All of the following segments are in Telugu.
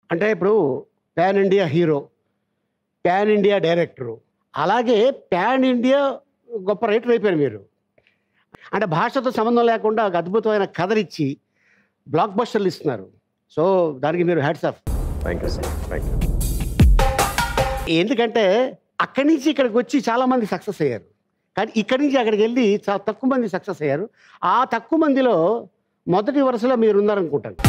అంటే ఇప్పుడు pan India hero pan India director అలాగే పాన్ ఇండియా గొప్ప రైటర్ అయిపోయారు మీరు అంటే భాషతో సంబంధం లేకుండా ఒక అద్భుతమైన కథనిచ్చి బ్లాక్ బస్టర్లు ఇస్తున్నారు సో దానికి మీరు hats off thank you sir thank you ఎందుకంటే అక్కడి నుంచి ఇక్కడికి వచ్చి చాలామంది సక్సెస్ అయ్యారు కానీ ఇక్కడి నుంచి అక్కడికి వెళ్ళి చాలా తక్కువ మంది సక్సెస్ అయ్యారు ఆ తక్కువ మందిలో మొదటి వరుసలో మీరు ఉన్నారనుకుంటాను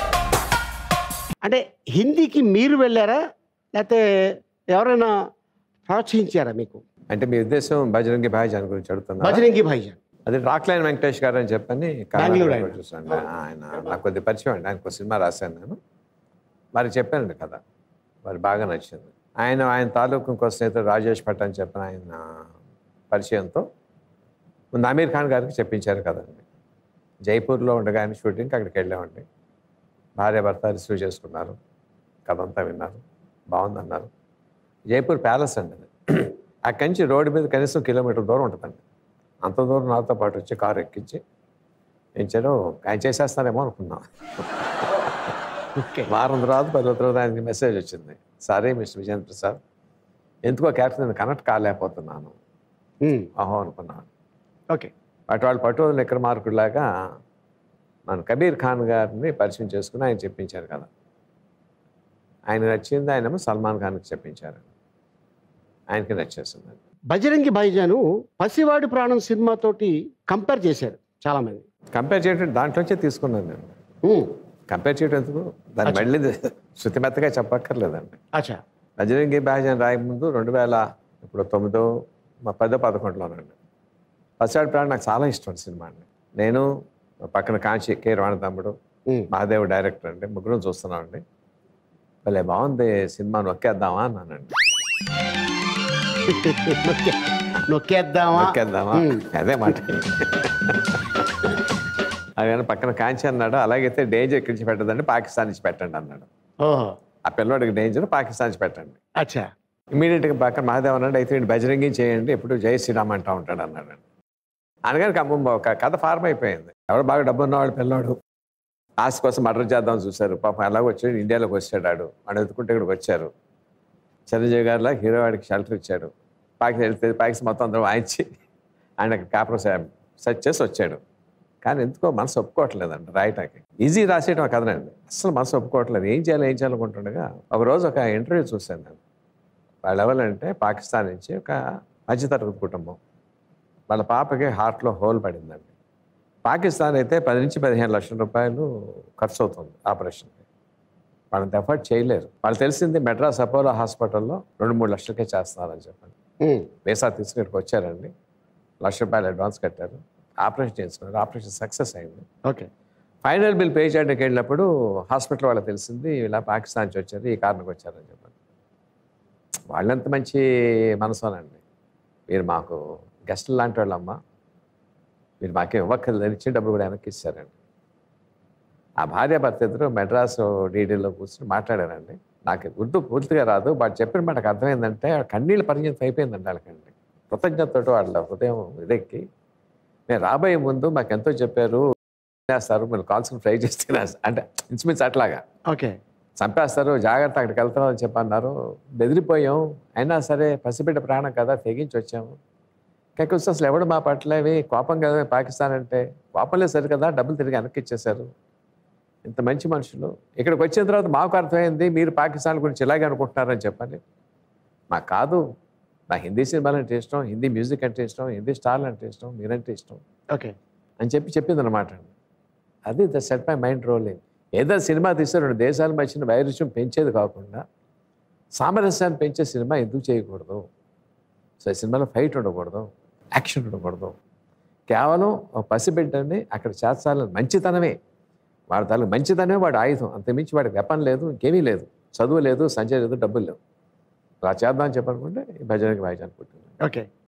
అంటే హిందీకి మీరు వెళ్ళారా లేకపోతే ఎవరైనా ప్రోత్సహించారా మీకు అంటే మీ ఉద్దేశం బజరంగి భాయిజాన్ గురించి అడుగుతున్నా బజరంగి భాయిజాన్ అది రాక్లైన్ వెంకటేష్ గారు అని చెప్పని బెంగళూరు కర్ణాటకలో ఆయన. చూసాను ఆయన నాకు కొద్ది పరిచయం అండి ఆయనకు సినిమా రాశాను నేను మరి చెప్పానండి కదా మరి బాగా నచ్చింది ఆయన ఆయన తాలూకు ఇంకో స్నేహితుడు రాజేష్ భట్ అని చెప్పిన ఆయన పరిచయంతో ముందు అమీర్ ఖాన్ గారికి చెప్పించారు కదండి జైపూర్లో ఉండగా ఆయన షూటింగ్కి అక్కడికి వెళ్ళామండి భార్య భర్త రిసీవ్ చేసుకున్నారు కథ అంతా విన్నారు బాగుందన్నారు జైపూర్ ప్యాలెస్ అండి అది అక్కడి నుంచి రోడ్డు మీద కనీసం కిలోమీటర్ దూరం ఉంటుందండి అంత దూరం నాతో పాటు వచ్చి కారు ఎక్కించి ఎంచారు ఆయన చేసేస్తారేమో అనుకున్నా ఓకే వారం తర్వాత పది రోజుల తర్వాత ఆయనకి మెసేజ్ వచ్చింది సరే మిస్టర్ విజేంద్ర ప్రసాద్ ఎందుకో క్యారెక్టర్ నేను కనెక్ట్ కాలేకపోతున్నాను అహో అనుకున్నాను ఓకే అటు వాళ్ళు పట్టు విక్రమార్కుడిలాగా మన కబీర్ ఖాన్ గారిని పరిచయం చేసుకుని ఆయన చెప్పించారు కదా ఆయన నచ్చింది ఆయనేమో సల్మాన్ ఖాన్కి చెప్పించారు ఆయనకి నచ్చేసింది బజరంగి భాయిజాను పసివాడి ప్రాణం సినిమాతోటి కంపేర్ చేశారు చాలామంది కంపేర్ చేయడం దాంట్లోంచే తీసుకున్నాను నేను ఉమ్, కంపేర్ చేయడం ఎందుకు దాన్ని మళ్ళీ శృతిమెత్తగా చెప్పక్కర్లేదండి అచ్చా బజరంగి బ్యాజన్ రాయ ముందు రెండు వేల ఇప్పుడు తొమ్మిదో మా పదో పదకొండులోనండి పసివాడి ప్రాణం నాకు చాలా ఇష్టం సినిమా అండి నేను మా పక్కన కాంచి కే రవాణ తమ్ముడు ఉమ్, మహాదేవ్ డైరెక్టర్ అండి ముగ్గురం చూస్తున్నామండి భలే బాగుంది సినిమా నొక్కేద్దామా అన్నానండి నొక్కే నొక్కేద్దామా నొక్కేద్దామా ఉమ్. అదే మాట ఆయన పక్కన కాంచి అన్నాడు అలాగైతే డేంజర్ ఇక్కడి నుంచి పెట్టదండి పాకిస్తాన్ నుంచి పెట్టండి అన్నాడు ఓహో ఆ పిల్లవాడికి డేంజర్ పాకిస్తాన్ నుంచి పెట్టండి అచ్చా ఇమీడియట్గా పక్కన మహాదేవ్ అన్నాడు అయితే వీడు బజరంగి చేయండి ఎప్పుడు జై శ్రీరామ్ అంటూ ఉంటాడు అన్నాడు అనగానే కమ్మ ఒక కథ ఫార్మ్ అయిపోయింది ఎవరు బాగా డబ్బు ఉన్నవాడు పిల్లాడు ఆశ కోసం మర్డర్ చేద్దాం చూశారు పాపం ఎలాగ వచ్చాడు ఇండియాలోకి వచ్చాడు ఆడు అని ఎత్తుకుంటే ఇక్కడికి వచ్చారు చిరంజీవి గారిలా హీరో వాడికి షెల్టర్ ఇచ్చాడు పాకి వెళ్తే పాకిస్ మొత్తం అందరూ వాయించి ఆయన అక్కడ కాపురం సెట్ చేసి వచ్చాడు కానీ ఎందుకో మనసు ఒప్పుకోవట్లేదండి రాయటానికి ఈజీ రాసేయడం ఆ కథనండి అసలు మనసు ఒప్పుకోవట్లేదు ఏం చేయాలి ఏం చేయాలనుకుంటుండగా ఒక రోజు ఒక ఇంటర్వ్యూ చూశాను నేను వాళ్ళు ఎవరంటే పాకిస్తాన్ నుంచి ఒక మధ్యతరగతి కుటుంబం వాళ్ళ పాపకి హార్ట్లో హోల్ పడిందండి పాకిస్తాన్ అయితే పది నుంచి పదిహేను లక్షల రూపాయలు ఖర్చు అవుతుంది ఆపరేషన్కి వాళ్ళంత ఎఫర్ట్ చేయలేరు వాళ్ళు తెలిసింది మెడ్రాస్ అపోలో హాస్పిటల్లో రెండు మూడు లక్షలకే చేస్తున్నారని చెప్పండి ఉమ్, వీసా తీసుకుని ఇక్కడికి వచ్చారండి లక్ష రూపాయలు అడ్వాన్స్ కట్టారు ఆపరేషన్ చేసుకున్నారు ఆపరేషన్ సక్సెస్ అయింది ఓకే ఫైనల్ బిల్ పే చేయడానికి వెళ్ళినప్పుడు హాస్పిటల్ వాళ్ళకి తెలిసింది ఇలా పాకిస్తాన్ నుంచి వచ్చారు ఈ కారణంకి వచ్చారని చెప్పండి వాళ్ళెంత మంచి మనసోనండి మీరు మాకు గెస్టులు లాంటి వాళ్ళమ్మా మీరు మాకేం ఇవ్వక్కర్లేదు ఇచ్చిన డబ్బులు కూడా వెనక్కి ఇచ్చారండి ఆ భార్య భర్త ఇద్దరు మెడ్రాస్ డీడీలో కూర్చొని మాట్లాడారండి నాకు ఉర్దూ పూర్తిగా రాదు బట్ చెప్పిన మనకు అర్థమైందంటే కన్నీళ్ళ పరిచయం అయిపోయిందండి వాళ్ళకండి కృతజ్ఞతతో వాళ్ళ హృదయం ఇదెక్కి నేను రాబోయే ముందు మాకు ఎంతో చెప్పారు చేస్తారు మీరు కాల్స్ని ఫ్రై చేస్తే అంటే ఇంచుమించు అట్లాగా ఓకే చంపేస్తారు జాగ్రత్త అక్కడికి వెళ్తాం అని చెప్పన్నారు బెదిరిపోయాం అయినా సరే పసిబిడ్డ ప్రాణం కదా తెగించి వచ్చాము కాకపోతే అసలు ఎవడు మా పట్లేవి కోపం కదా పాకిస్తాన్ అంటే కోపం లేదు సరి కదా డబ్బులు తిరిగి వెనక్కి ఇచ్చేశారు ఇంత మంచి మనుషులు ఇక్కడికి వచ్చిన తర్వాత మాకు అర్థమైంది మీరు పాకిస్తాన్ గురించి ఇలాగే అనుకుంటున్నారని చెప్పండి మాకు కాదు నా హిందీ సినిమాలు అంటే ఇష్టం హిందీ మ్యూజిక్ అంటే ఇష్టం హిందీ స్టార్లు అంటే ఇష్టం మీరంటే ఇష్టం ఓకే అని చెప్పి చెప్పింది అనమాట అది the set my mind rolling ఏదో సినిమా తీస్తే రెండు దేశాల మధ్యన వైరుధ్యం పెంచేది కాకుండా సామరస్యాన్ని పెంచే సినిమా ఎందుకు చేయకూడదు సో ఈ సినిమాలో ఫైట్ ఉండకూడదు యాక్షన్ ఉండకూడదు కేవలం ఒక పసిబిడ్డని అక్కడ చేర్చాలని మంచితనమే వాడి తాలూకు మంచితనమే వాడి ఆయుధం అంతమించి వాడికి వెపన్ లేదు ఇంకేమీ లేదు చదువు లేదు సంచయం లేదు డబ్బులు లేవు అలా చేద్దాం అని చెప్పనుకుంటే ఈ భజనకి వాయిస్ అనుకుంటున్నాను ఓకే